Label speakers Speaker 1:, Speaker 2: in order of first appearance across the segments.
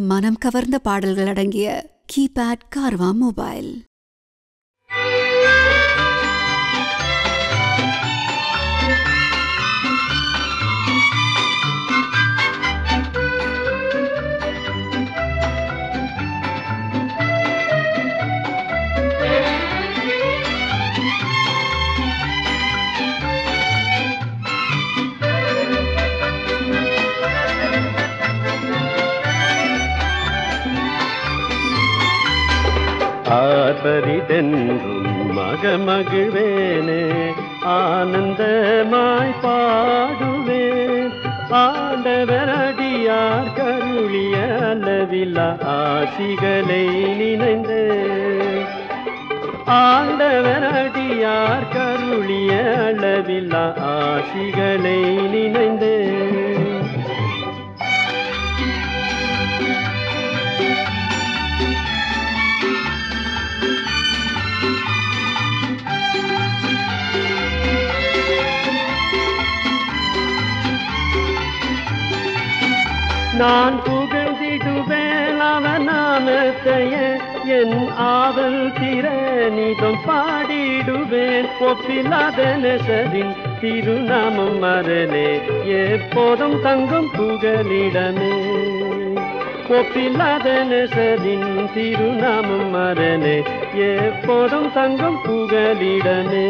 Speaker 1: மனம் கவர்ந்த பாடல்கள் அடங்கிய கீபேட் கார்வா மொபைல்
Speaker 2: ஆர்ப்பரிதென்றும் மகமகிழ்வேனே ஆனந்தமாய் பாடுவேன் ஆண்டவர் அடியார் கருளிய அளவில்லா ஆசிகளை நினைந்து ஆண்டவர் அடியார் கருளிய அளவில்லா ஆசிகளை நினைந்து நான் புகழ்ந்திடுவேன் அவன் நாமத்தைய என் ஆவல் திறனிதம் பாடிடுவேன் ஒப்பில்லாத நெசரின் திருநாமம் மரணே எப்போதும் தங்கும் புகலிடமே ஒப்பில்லாத நெசரின் திருநாமம் மரணே எப்போதும் தங்கும் புகலிடமே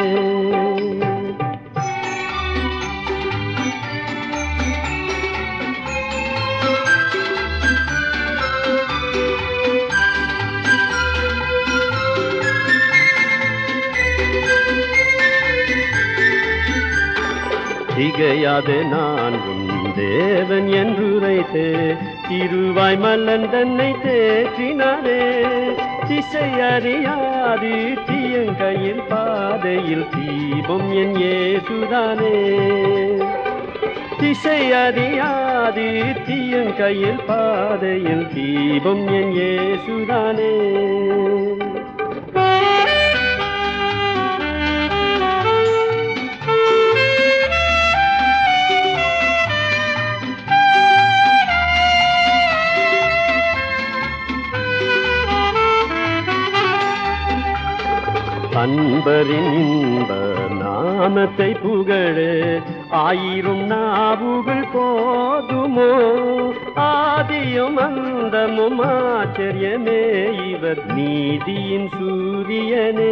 Speaker 2: திகையாது நான் உன் தேவன் என்றுரைத்து திருவாய் மல்லன் தன்னை தேற்றினாரே திசை அறியாது தீயங்கையில் பாதையில் தீபம் என் ஏசுதானே திசை அறியாது தீயங்கையில் பாதையில் தீபம் என் ஏசுதானே அன்பரின் இன்ப நாமத்தை புகழ ஆயிரம் நாவுகள் போதுமோ ஆதியும் அந்தமும் ஆச்சரியமே இவர் நீதியின் சூரியனே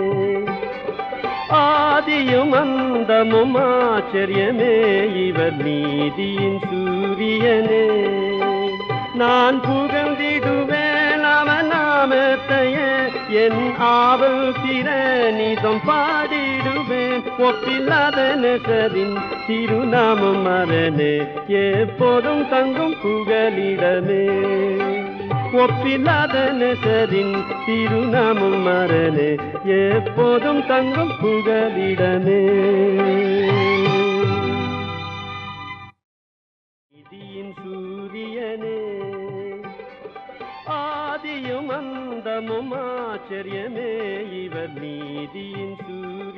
Speaker 2: ஆதியும் அந்தமும் ஆச்சரியமே இவர் நீதியின் சூரியனே நான் புகழ்ந்திடுவேன் அவன் நாமத்தைய என் ஆவல் திறனிதம் பாடிடுவேன் ஒப்பில்லாத நெசரின் திருநாமம் மரணே எப்போதும் தங்கும் புகலிடமே ஒப்பில்லாத நெசரின் திருநாமம் மரணே எப்போதும் தங்கும் புகலிடமே நிதியின் சூரியனே ஆதியும் அந்தமும் ஆச்சரியமே இவர் நீதியின் சூரியனே